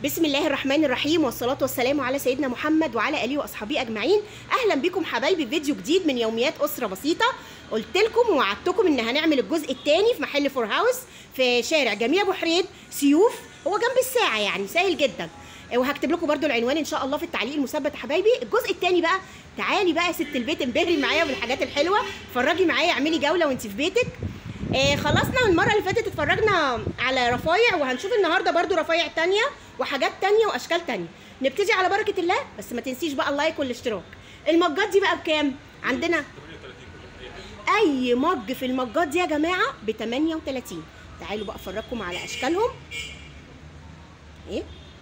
بسم الله الرحمن الرحيم والصلاة والسلام على سيدنا محمد وعلى آله وأصحابه أجمعين أهلا بكم حبايبي في فيديو جديد من يوميات أسرة بسيطة قلت لكم ووعدتكم إن هنعمل الجزء الثاني في محل فور هاوس في شارع جميع أبو حريد سيوف هو جنب الساعة يعني سهل جدا وهكتب لكم برده العنوان ان شاء الله في التعليق المثبت يا حبايبي الجزء الثاني بقى تعالي بقى يا ست البيت انبهري معايا بالحاجات الحلوه اتفرجي معايا اعملي جوله وانت في بيتك آه خلصنا المره اللي فاتت اتفرجنا على رفايع وهنشوف النهارده برده رفايع تانية وحاجات تانية واشكال تانية نبتدي على بركه الله بس ما تنسيش بقى اللايك والاشتراك المجات دي بقى بكام عندنا اي مج في المجات دي يا جماعه ب 38 تعالوا بقى افرجكم على اشكالهم ايه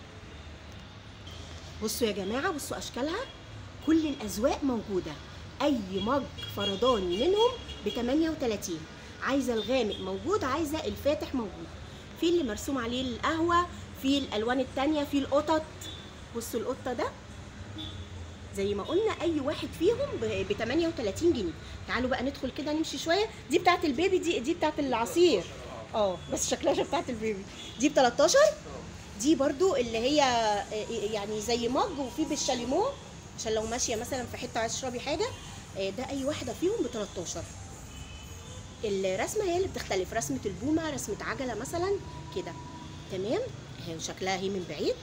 بصوا يا جماعه بصوا اشكالها كل الاذواق موجوده اي مج فرداني منهم ب 38 عايزه الغامق موجود عايزه الفاتح موجود في اللي مرسوم عليه القهوه في الالوان التانية في القطط بصوا القطه ده زي ما قلنا اي واحد فيهم ب 38 جنيه تعالوا بقى ندخل كده نمشي شويه دي بتاعت البيبي دي دي بتاعت العصير اه بس شكلها بتاعت البيبي دي ب 13 دي برضو اللي هي يعني زي مج وفي بالشاليمو عشان لو ماشيه مثلا في حته عايز تشربي حاجه ده اي واحده فيهم ب 13 الرسمه هي اللي بتختلف رسمه البومه رسمه عجله مثلا كده تمام اهي شكلها هي من بعيد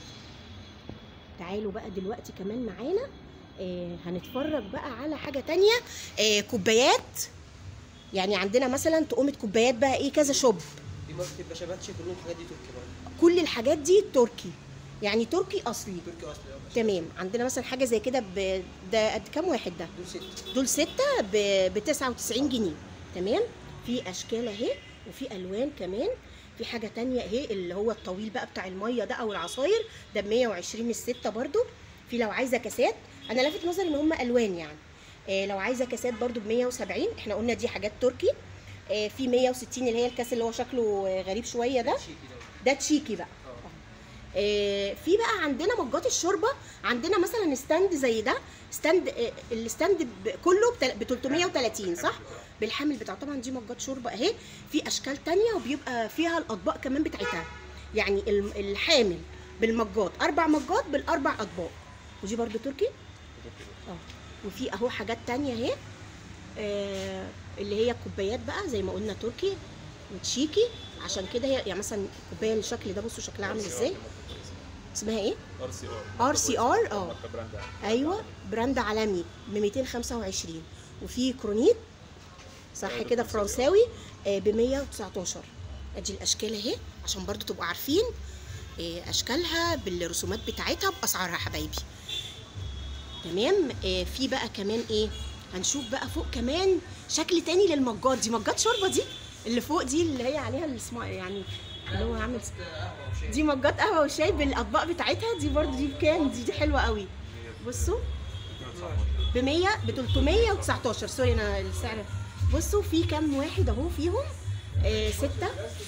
تعالوا بقى دلوقتي كمان معانا آه هنتفرج بقى على حاجه تانية آه كوبايات يعني عندنا مثلا تقومه كوبايات بقى ايه كذا شوب دي ماركه باشاباتشي كلهم الحاجات دي تركي برضه كل الحاجات دي تركي يعني تركي اصلي تركي اصلي اه بس تمام عندنا مثلا حاجه زي كده ب... ده قد كام واحد ده دول ست دول ستة ب... ب 99 جنيه تمام في اشكال اهي وفي الوان كمان في حاجه تانية اهي اللي هو الطويل بقى بتاع الميه ده او العصاير ده ب 120 الستة برضو في لو عايزه كاسات انا لافت نظري ان هم الوان يعني آه لو عايزه كاسات برضو ب 170 احنا قلنا دي حاجات تركي آه في 160 اللي هي الكاس اللي هو شكله آه، غريب شويه ده شيكي ده ده تشيكي بقى اه آه، في بقى عندنا مجات الشوربه عندنا مثلا ستاند زي ده ستاند آه، الستاند ب- كله ب 330 صح بالحامل بتاعه طبعا دي مجات شوربه اهي في اشكال تانية وبيبقى فيها الاطباق كمان بتاعتها يعني الم- الحامل بالمجات اربع مجات بالاربع اطباق ودي برضو تركي اه وفي اهو حاجات تانية اهي آه، اللي هي الكوبايات بقى زي ما قلنا تركي وتشيكي عشان كده هي يعني مثلا الكوبايه الشكل ده بصوا شكلها عامل ازاي اسمها ايه ار سي ار RCR اه. براند ايوه براند عالمي ب 225 وفي كرونيت صح أيوة، كده فرنساوي. فرنساوي ب 119 ادي الاشكال اهي عشان برضو تبقوا عارفين آه، اشكالها بالرسومات بتاعتها باسعارها حبايبي تمام آه، في بقى كمان ايه هنشوف بقى فوق كمان شكل تاني للمجات دي مجات شوربه دي اللي فوق دي اللي هي عليها الاسم يعني اللي هو عامل دي مجات قهوه وشاي بالاطباق بتاعتها دي برضو دي بكام دي دي حلوه قوي بصوا ب 100 ب 319 سوري انا السعر بصوا في كام واحد اهو فيهم آه ستة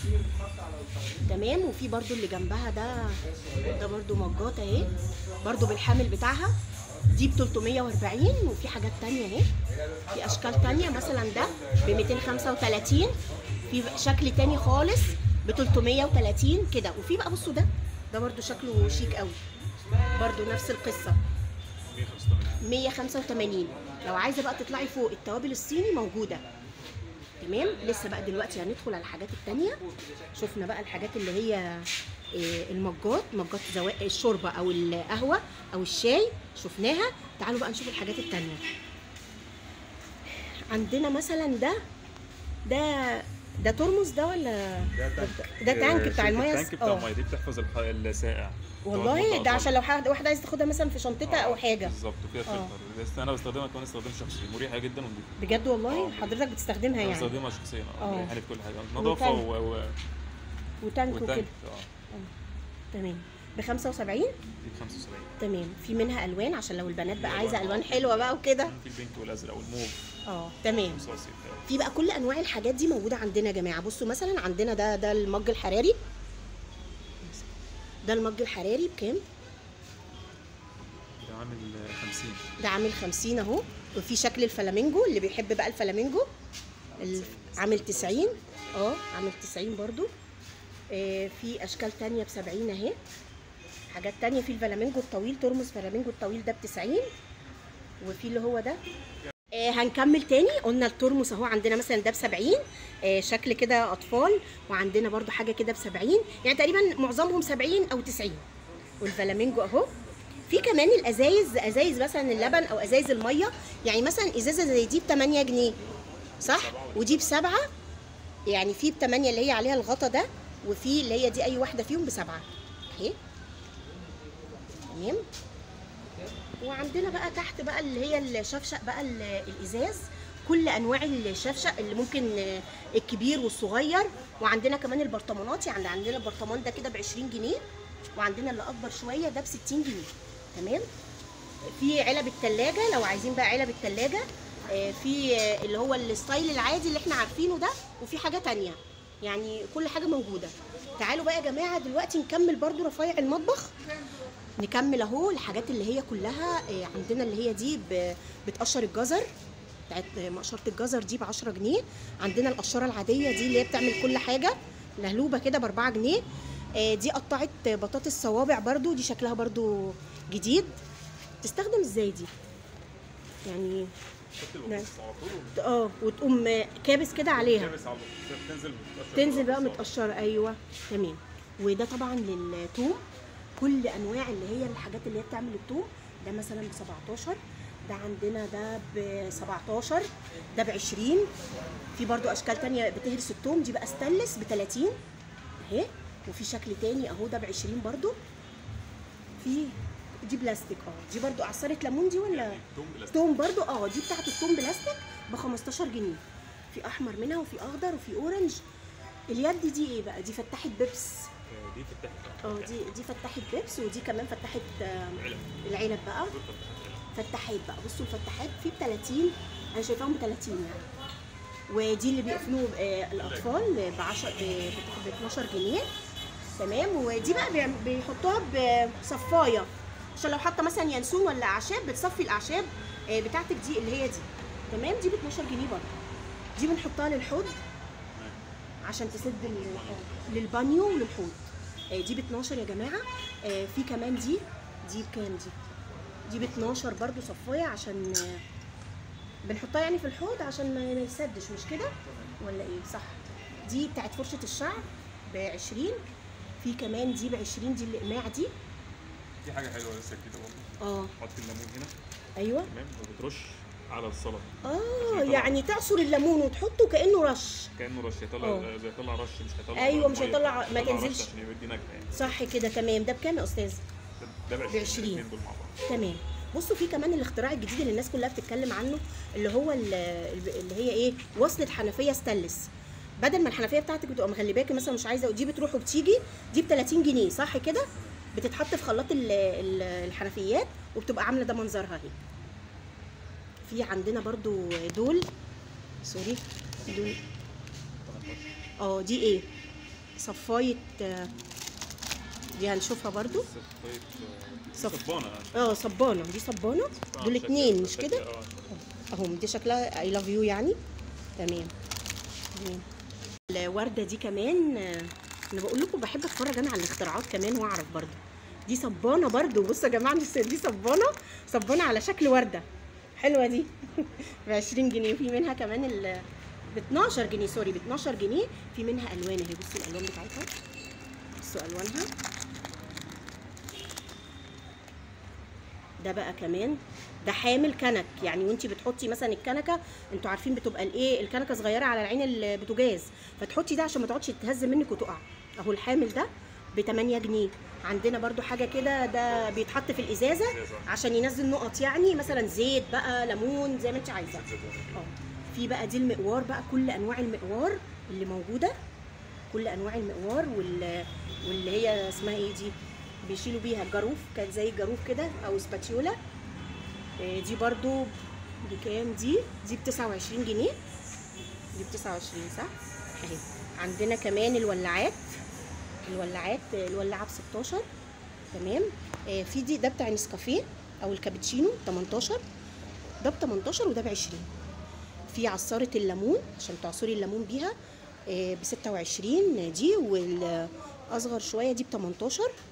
تمام وفي برضو اللي جنبها ده ده برضو مجات اهي برضو بالحامل بتاعها دي ب 340 وفي حاجات تانية اهي في اشكال تانية مثلا ده ب 235 في شكل تاني خالص ب 330 كده وفي بقى بصوا ده ده برضو شكله شيك قوي برضو نفس القصه 185 185 لو عايزه بقى تطلعي فوق التوابل الصيني موجوده تمام لسه بقى دلوقتي هندخل على الحاجات التانية شفنا بقى الحاجات اللي هي آه، المجات مجات زواء الشوربه او القهوه او الشاي شفناها تعالوا بقى نشوف الحاجات التانية عندنا مثلا ده ده ده ترمس ده ولا ده تانك بتاع الميه التانك بتاع اه الميه دي بتحفظ الح- السائع والله تقعد ده مدة عشان لو حد واحده عايزه تاخدها مثلا في شنطتها او حاجه بالظبط وفيها اه. فلتر بس انا بستخدمها كمان استخدام شخصي مريحه جدا ونضيفه بجد والله اه. حضرتك بستخدمها انا يعني بستخدمها شخصيا اه. اه مريحه لي في كل حاجه نظافه وتانك. و... و... وتانك وكده وتانك اه تمام ب 75 دي ب 75 تمام في منها الوان عشان لو البنات بقى عايزه الوان حلوه بقى وكده في البينك والازرق والموف اه تمام والرصاصي في بقى كل انواع الحاجات دي موجوده عندنا يا جماعه بصوا مثلا عندنا ده ده المج الحراري ده المج الحراري بكام ده عامل 50 ده عامل 50 اهو وفي شكل الفلامينجو اللي بيحب بقى الفلامينجو ال- عامل 90 اه عامل 90 برضو آه في اشكال تانية ب 70 اهي حاجات تانية في الفلامينجو الطويل ترمس فلامينجو الطويل ده ب 90 وفي اللي هو ده آه هنكمل تاني قلنا الترمس اهو عندنا مثلا ده ب 70 آه شكل كده اطفال وعندنا برضو حاجه كده ب 70 يعني تقريبا معظمهم 70 او 90 والفلامينجو اهو في كمان الازايز ازايز مثلا اللبن او ازايز الميه يعني مثلا ازازه زي دي ب 8 جنيه صح ودي بسبعه يعني في ب 8 اللي هي عليها الغطا ده وفي اللي هي دي اي واحده فيهم بسبعه اهي تمام وعندنا بقى تحت بقى اللي هي الشفشق بقى ال- الازاز كل انواع الشفشق اللي ممكن آه، الكبير والصغير وعندنا كمان البرطمانات يعني عندنا البرطمان ده كده ب 20 جنيه وعندنا اللي اكبر شويه ده ب 60 جنيه تمام في علب التلاجة لو عايزين بقى علب التلاجة آه، في آه، اللي هو الستايل العادي اللي احنا عارفينه ده وفي حاجة تانية يعني كل حاجة موجودة تعالوا بقى يا جماعة دلوقتي نكمل برضو رفايع المطبخ نكمل اهو الحاجات اللي هي كلها آه، عندنا اللي هي دي ب- بتقشر الجزر بتاعت مقشرة الجزر دي ب 10 جنيه عندنا القشرة العادية دي اللي هي بتعمل كل حاجة لهلوبة كده ب 4 جنيه آه، دي قطعت بطاطس صوابع برضو دي شكلها برضو جديد تستخدم ازاي دي يعني نعم. اه وتقوم كابس كده عليها كابس على طول. تنزل بتقشر تنزل بقى بالظبط. متقشره ايوه تمام وده طبعا للثوم كل انواع اللي هي الحاجات اللي هي بتعمل الثوم ده مثلا ب 17 ده عندنا ده ب 17 ده ب 20 في برضو اشكال تانية بتهرس الثوم دي بقى ستانلس ب 30 اهي وفي شكل تاني اهو ده ب 20 برضو في دي بلاستيك اه دي برضو عصاره ليمون دي ولا توم بلاستيك. توم برضو اه دي بتاعت التوم بلاستيك ب 15 جنيه في احمر منها وفي اخضر وفي اورنج اليد دي ايه بقى دي فتحت بيبس آه، دي فتحت اه دي دي فتحت بيبس ودي كمان فتحت آه، علب العلب بقى دول فتحت علب. فتحات بقى بصوا الفتحات في ب 30 انا شايفاهم ب 30 يعني ودي اللي بيقفلوا آه، الاطفال ب 10 ب 12 جنيه تمام ودي بقى بيعم- بيحطوها بصفايه عشان لو حاطه مثلا ينسون ولا اعشاب بتصفي الاعشاب آه، بتاعتك دي اللي هي دي تمام دي ب 12 جنيه برضه دي بنحطها للحوض عشان تسد ال- آه، للبانيو وللحوض آه، دي ب 12 يا جماعه آه، في كمان دي دي بكام دي دي ب 12 برضو صفايه عشان آه، بنحطها يعني في الحوض عشان ما ما يسدش مش كده ولا ايه صح دي بتاعت فرشه الشعر ب 20 في كمان دي ب 20 دي الاقماع دي دي حاجه حلوه لسه كده برضه اه حط الليمون هنا ايوه تمام وبترش على السلطه اه يطلع. يعني تعصر الليمون وتحطه كانه رش كانه رش يطلع آه. زي يطلع رش مش هيطلع أيوة، مش مية. هيطلع- ما يطلع رش تنزلش. عشان يدي نكهه يعني صح كده تمام ده بكام يا استاذ ده ب 20 بعشرين. الاثنين دول مع بعض تمام بصوا في كمان الاختراع الجديد اللي الناس كلها بتتكلم عنه اللي هو ال- اللي هي ايه وصله حنفيه ستانلس بدل ما الحنفيه بتاعتك بتبقى مغلباكي مثلا مش عايزه ودي بتروح وبتيجي دي ب 30 جنيه صح كده بتتحط في خلاط ال- ال- الحنفيات وبتبقى عامله ده منظرها اهي في عندنا برضو دول سوري دول اه دي ايه صفايه آه، دي هنشوفها برضو صفايه صف- صبانه اه صبانه دي صبانه دول اتنين مش كده اهم دي شكلها اي لاف يو يعني تمام تمام الورده دي كمان آه، انا بقول لكم بحب اتفرج انا على الاختراعات كمان واعرف برضو دي صبانه برضو بصوا يا جماعه دي دي صبانه صبانه على شكل ورده حلوه دي ب 20 جنيه وفي منها كمان ال ب 12 جنيه سوري ب 12 جنيه في منها الوان اهي بصوا الالوان بتاعتها بصوا الوانها ده بقى كمان ده حامل كنك يعني وانت بتحطي مثلا الكنكه انتوا عارفين بتبقى الايه الكنكه صغيره على العين البوتاجاز فتحطي ده عشان ما تقعدش تهز منك وتقع اهو الحامل ده ب 8 جنيه عندنا برضو حاجه كده ده بيتحط في الازازه عشان ينزل نقط يعني مثلا زيت بقى ليمون زي ما انت عايزه اه في بقى دي المقوار بقى كل انواع المقوار اللي موجوده كل انواع المقوار وال... واللي هي اسمها ايه دي بيشيلوا بيها الجاروف كانت زي الجاروف كده او سباتيولا آه، دي برضو بكام دي دي ب 29 جنيه دي ب 29 صح اهي عندنا كمان الولاعات الولاعات آه، الولاعه ب 16 تمام آه، في دي ده بتاع نسكافيه او الكابتشينو 18 ده ب 18 وده ب 20 في عصارة الليمون عشان تعصري الليمون بيها ب 26 دي والاصغر شويه دي ب 18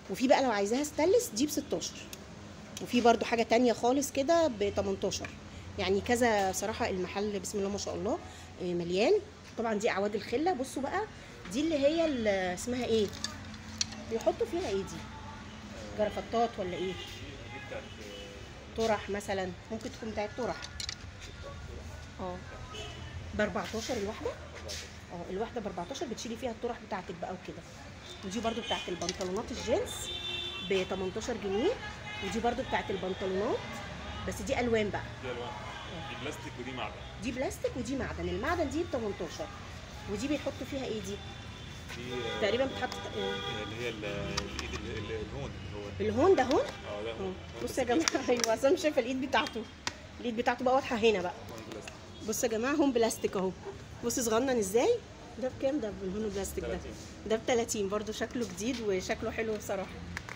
وفي بقى لو عايزاها ستانلس دي ب 16 وفي برضو حاجه تانية خالص كده ب 18 يعني كذا صراحه المحل بسم الله ما شاء الله آه، مليان طبعا دي اعواد الخله بصوا بقى دي اللي هي ال- اسمها ايه بيحطوا فيها ايه دي جرافطات ولا ايه دي بتاعت طرح مثلا ممكن تكون بتاعت طرح اه ب 14 الواحده اه الواحده ب 14 بتشيلي فيها الطرح بتاعتك بقى وكده ودي برضو بتاعت البنطلونات الجينز ب 18 جنيه ودي برضو بتاعت البنطلونات بس دي الوان بقى دي الوان دي بلاستيك ودي معدن دي بلاستيك ودي معدن المعدن دي ب 18 ودي بيحطوا فيها ايه دي دي آه، تقريبا بتحط اللي هي ال- الايد ال- ال- الهون اللي هو الهون ده هون اه ده اه هون بصوا يا جماعه ايوه اصل أنا مش شايفه الايد بتاعته الايد بتاعته بقى واضحه هنا بقى هون بلاستيك بصوا يا جماعه هون بلاستيك اهو بصوا صغنن ازاي ده بكام ده بالهون بلاستيك ده 30. ده ب 30 برضو شكله جديد وشكله حلو بصراحه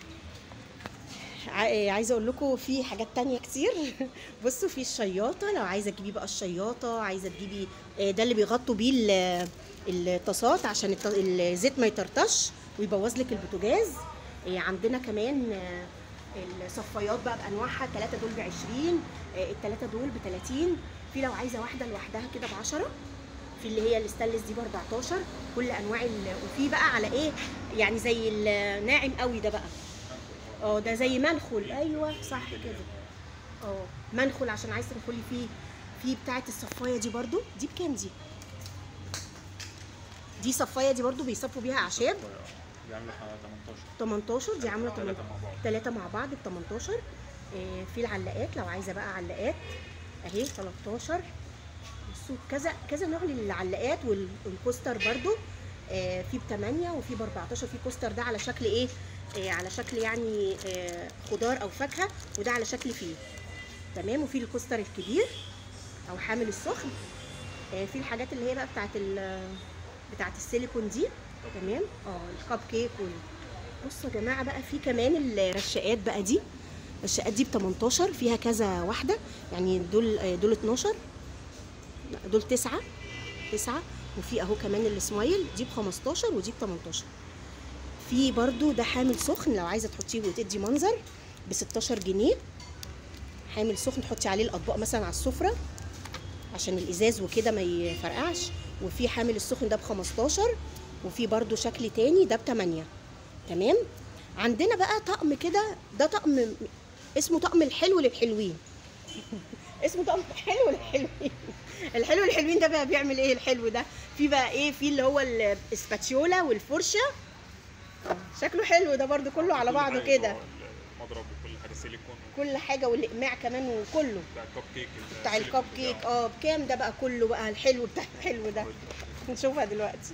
ع- عايزه اقول لكم في حاجات تانية كتير بصوا في الشياطه لو عايزه تجيبي بقى الشياطه عايزه تجيبي آه، ده اللي بيغطوا بيه ال- الطاسات عشان الط- الزيت ما يطرطش ويبوظ لك البوتاجاز آه، عندنا كمان آه، الصفايات بقى بانواعها الثلاثه دول ب 20 الثلاثه دول ب 30 في لو عايزه واحده لوحدها كده ب 10 في اللي هي الستانلس دي ب 14 كل انواع ال... وفي بقى على ايه يعني زي الناعم قوي ده بقى اه ده زي منخل ايوه صح كده اه منخل عشان عايز تدخلي فيه في بتاعه الصفايه دي برضو دي بكام دي دي صفايه دي برضو بيصفوا بيها اعشاب دي عامله 18 18 دي عامله ثلاثة مع بعض. ثلاثة مع بعض ب 18 آه، في العلاقات لو عايزه بقى علاقات اهي 13 بصوا كذا كذا نوع للعلاقات وال- والكوستر برضو آه، في ب 8 وفي ب 14 في كوستر ده على شكل ايه آه، على شكل يعني آه، خضار او فاكهه وده على شكل فيل تمام وفي الكوستر الكبير او حامل السخن آه، في الحاجات اللي هي بقى بتاعت ال- بتاعت السيليكون دي تمام اه الكب كيك وال بصوا يا جماعه بقى في كمان الرشاقات بقى دي الرشاقات دي ب 18 فيها كذا واحده يعني دول آه، دول 12 لا دول تسعة تسعة وفي اهو كمان السمايل دي ب 15 ودي ب 18 في برضو ده حامل سخن لو عايزه تحطيه وتدي منظر ب 16 جنيه حامل سخن تحطي عليه الاطباق مثلا على السفره عشان الازاز وكده ما يفرقعش وفي حامل السخن ده ب 15 وفي برضو شكل تاني ده ب 8 تمام عندنا بقى طقم كده ده طقم اسمه طقم الحلو للحلوين اسمه طقم الحلو للحلوين الحلو للحلوين ده بقى بيعمل ايه الحلو ده في بقى ايه في اللي هو الاسباتيولا والفرشه شكله حلو ده برضو كله على كل بعضه حاجة كده جوه المضرب وكل حاجه سيليكون كل حاجه والاقماع كمان وكله بتاع الكب كيك بتاع الكب كيك اه بكام ده بقى كله بقى الحلو بتاع الحلو ده نشوفها دلوقتي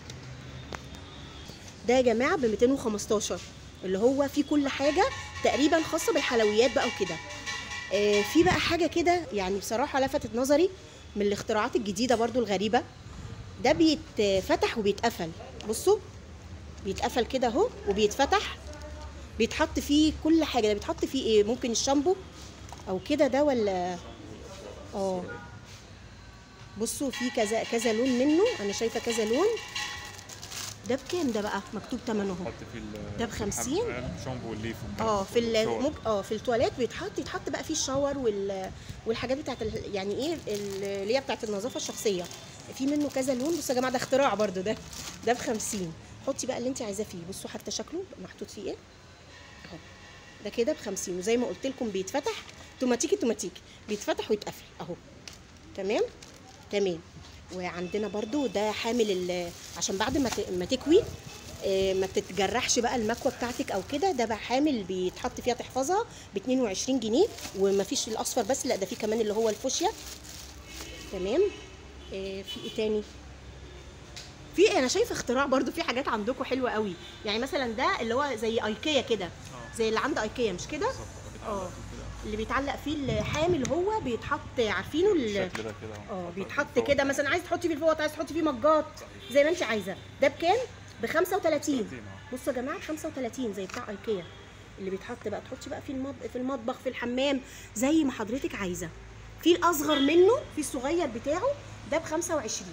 ده يا جماعه ب 215 اللي هو فيه كل حاجه تقريبا خاصه بالحلويات بقى وكده آه في بقى حاجه كده يعني بصراحه لفتت نظري من الاختراعات الجديده برضو الغريبه ده بيتفتح وبيتقفل بصوا بيتقفل كده اهو وبيتفتح بيتحط فيه كل حاجه ده بيتحط فيه ايه ممكن الشامبو او كده ده ولا اه بصوا في كذا كذا لون منه انا شايفه كذا لون ده بكام ده بقى مكتوب ثمنه اهو حط في ال- ده ب 50 الشامبو والليف اه في ال- والشاور. ممكن اه في التواليت بيتحط يتحط بقى فيه الشاور وال والحاجات بتاعت ال- يعني ايه ال- اللي هي بتاعت النظافه الشخصيه في منه كذا لون بصوا يا جماعه ده اختراع برضو ده ده ب 50 حطي بقى اللي انت عايزاه فيه بصوا حتى شكله محطوط فيه ايه اهو ده كده ب 50 وزي ما قلت لكم بيتفتح توماتيكي توماتيكي بيتفتح ويتقفل اهو تمام تمام وعندنا برضو ده حامل ال- عشان بعد ما ت- ما تكوي آه، ما تتجرحش بقى المكوه بتاعتك او كده ده بقى حامل بيتحط فيها تحفظها ب 22 جنيه وما فيش الاصفر بس لا ده في كمان اللي هو الفوشيا تمام آه، في ايه تاني في انا شايفه اختراع برضو في حاجات عندكم حلوه قوي يعني مثلا ده اللي هو زي ايكيا كده زي اللي عند ايكيا مش كده اه اللي بيتعلق فيه الحامل هو بيتحط عارفينه ال- الشكل ده كده اه بيتحط كده مثلا عايز تحطي فيه الفوط عايز تحطي فيه مجات زي ما انت عايزه ده بكام ب 35 30 اه. بصوا يا جماعه ب 35 زي بتاع ايكيا اللي بيتحط بقى تحطي بقى في المطبخ في المطبخ في الحمام زي ما حضرتك عايزه في الاصغر منه في الصغير بتاعه ده ب 25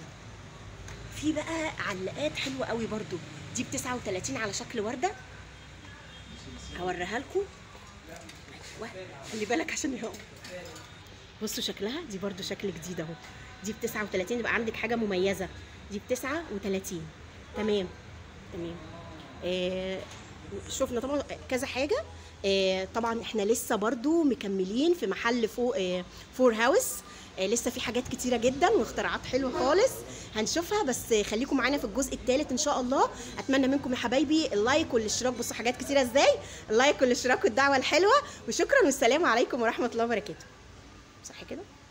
في بقى علاقات حلوه قوي برضو دي ب 39 على شكل ورده هوريها لكم أيوة. خلي بالك عشان يقع بصوا شكلها دي برضو شكل جديد اهو دي ب 39 يبقى عندك حاجه مميزه دي ب 39 تمام تمام آه شفنا طبعا كذا حاجه آه طبعا احنا لسه برضو مكملين في محل فوق آه فور هاوس آه لسه في حاجات كتيره جدا واختراعات حلوه خالص هنشوفها بس خليكم معانا في الجزء الثالث ان شاء الله اتمنى منكم يا حبايبي اللايك والاشتراك بصوا حاجات كتيره ازاي اللايك والاشتراك والدعوه الحلوه وشكرا والسلام عليكم ورحمه الله وبركاته صح كده